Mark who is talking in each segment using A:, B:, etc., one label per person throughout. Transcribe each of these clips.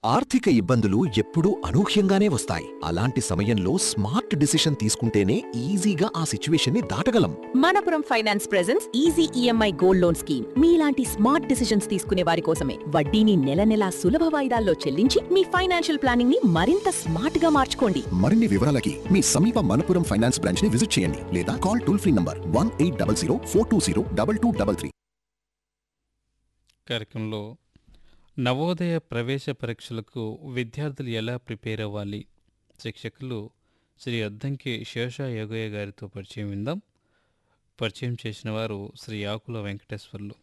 A: ఆర్థిక ఇబ్బందులు ఎప్పుడూ అనూహ్యంగానే వస్తాయి అలాంటి సమయంలో స్మార్ట్ డిసిషన్ తీసుకుంటేనే ఈజీగా ఆ సిచ్యువేషన్ని దాటగలం
B: Manappuram finance presence easy EMI gold loan scheme మీలాంటి స్మార్ట్ డిసిషన్స్ తీసుకునే వారి కోసమే వడ్డీని నెల నెలా సులభ వాయిదాల్లో చెల్లించి మీ ఫైనాన్షియల్ ప్లానింగ్ ని మరింత స్మార్ట్ గా మార్చుకోండి
C: మరిన్ని వివరాలకి మీ సమీప మనపురం ఫైనాన్స్ బ్రాంచ్ ని విజిట్ చేయండి లేదా call toll free number one eight double zero four two zero double two double three
D: కార్యక్రమంలో నవోదయ ప్రవేశ పరీక్షలకు విద్యార్థులు ఎలా ప్రిపేర్ అవ్వాలి శిక్షకులు శ్రీ అద్దంకి శేష యోగయ్య గారితో పరిచయం విందాం పరిచయం చేసిన వారు శ్రీ ఆకుల వెంకటేశ్వర్లు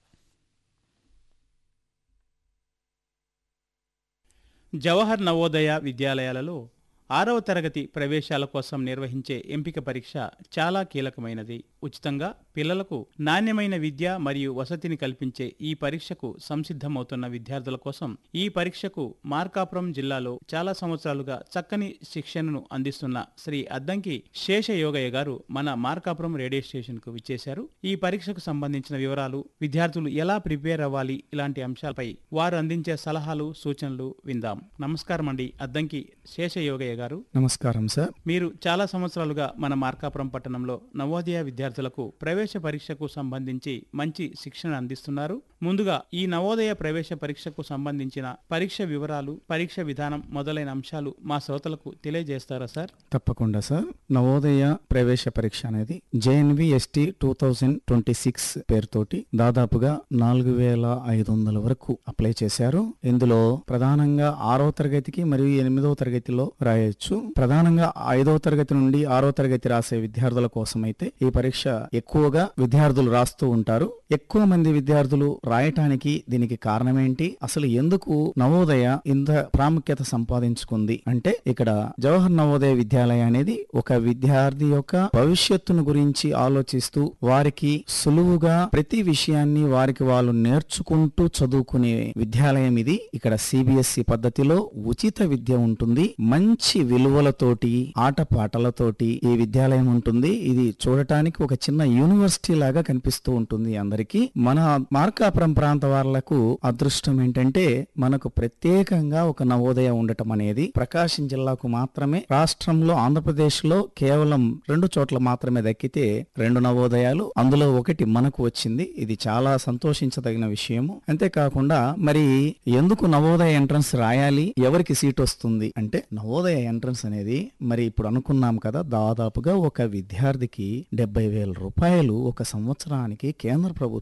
E: జవహర్ నవోదయ విద్యాలయాలలో ఆరవ తరగతి ప్రవేశాల కోసం నిర్వహించే ఎంపిక పరీక్ష చాలా కీలకమైనది ఉచితంగా పిల్లలకు నాణ్యమైన విద్య మరియు వసతిని కల్పించే ఈ పరీక్షకు సంసిద్ధమవుతున్న విద్యార్థుల కోసం ఈ పరీక్షకు మార్కాపురం జిల్లాలో చాలా సంవత్సరాలుగా చక్కని శిక్షణను అందిస్తున్న శ్రీ అద్దంకి శేషయోగయ్య గారు మన మార్కాపురం రేడియో స్టేషన్ కు విచ్చేశారు ఈ పరీక్షకు సంబంధించిన వివరాలు విద్యార్థులు ఎలా ప్రిపేర్ అవ్వాలి ఇలాంటి అంశాలపై వారు అందించే సలహాలు సూచనలు విందాం నమస్కారం అండి అద్దంకి శేషయోగయ్య గారు
F: నమస్కారం సార్
E: మీరు చాలా సంవత్సరాలుగా మన మార్కాపురం పట్టణంలో నవోదయ విద్యార్థులకు ప్రవేశ పరీక్షకు సంబంధించి మంచి శిక్షణ అందిస్తున్నారు ముందుగా ఈ నవోదయ ప్రవేశ పరీక్షకు సంబంధించిన పరీక్ష వివరాలు పరీక్ష విధానం మొదలైన అంశాలు మా శ్రోతలకు తెలియజేస్తారా సార్
F: తప్పకుండా సార్ నవోదయ ప్రవేశ పరీక్ష అనేది JNV ST two thousand twenty six పేరుతోటి దాదాపుగా నాలుగు వేల ఐదు వందల వరకు అప్లై చేశారు ఇందులో ప్రధానంగా ఆరో తరగతికి మరియు ఎనిమిదవ తరగతిలో రాయొచ్చు ప్రధానంగా ఐదవ తరగతి నుండి ఆరో తరగతి రాసే విద్యార్థుల కోసం అయితే ఈ పరీక్ష ఎక్కువగా విద్యార్థులు రాస్తూ ఉంటారు ఎక్కువ మంది విద్యార్థులు రాయటానికి దీనికి కారణం ఏంటి అసలు ఎందుకు నవోదయ ఇంత ప్రాముఖ్యత సంపాదించుకుంది అంటే ఇక్కడ జవహర్ నవోదయ విద్యాలయ అనేది ఒక విద్యార్థి యొక్క భవిష్యత్తును గురించి ఆలోచిస్తూ వారికి సులువుగా ప్రతి విషయాన్ని వారికి వాళ్ళు నేర్చుకుంటూ చదువుకునే విద్యాలయం ఇది ఇక్కడ సిబిఎస్ఈ పద్ధతిలో ఉచిత విద్య ఉంటుంది మంచి విలువలతోటి ఆటపాటలతోటి ఈ విద్యాలయం ఉంటుంది ఇది చూడటానికి ఒక చిన్న యూనివర్సిటీ లాగా కనిపిస్తూ ఉంటుంది అందరికీ మన మార్కాపురం ప్రాంత వాళ్లకు అదృష్టం ఏంటంటే మనకు ప్రత్యేకంగా ఒక నవోదయ ఉండటం అనేది ప్రకాశం జిల్లాకు మాత్రమే రాష్ట్రంలో ఆంధ్రప్రదేశ్ లో కేవలం రెండు చోట్ల మాత్రమే దక్కితే రెండు నవోదయాలు అందులో ఒకటి మనకు వచ్చింది ఇది చాలా సంతోషించదగిన విషయము అంతేకాకుండా మరి ఎందుకు నవోదయ ఎంట్రన్స్ రాయాలి ఎవరికి సీట్ వస్తుంది అంటే నవోదయ ఎంట్రన్స్ అనేది మరి ఇప్పుడు అనుకున్నాం కదా దాదాపుగా ఒక విద్యార్థికి డెబ్బై వేల రూపాయలు ఒక సంవత్సరానికి కేంద్ర ప్రభుత్వం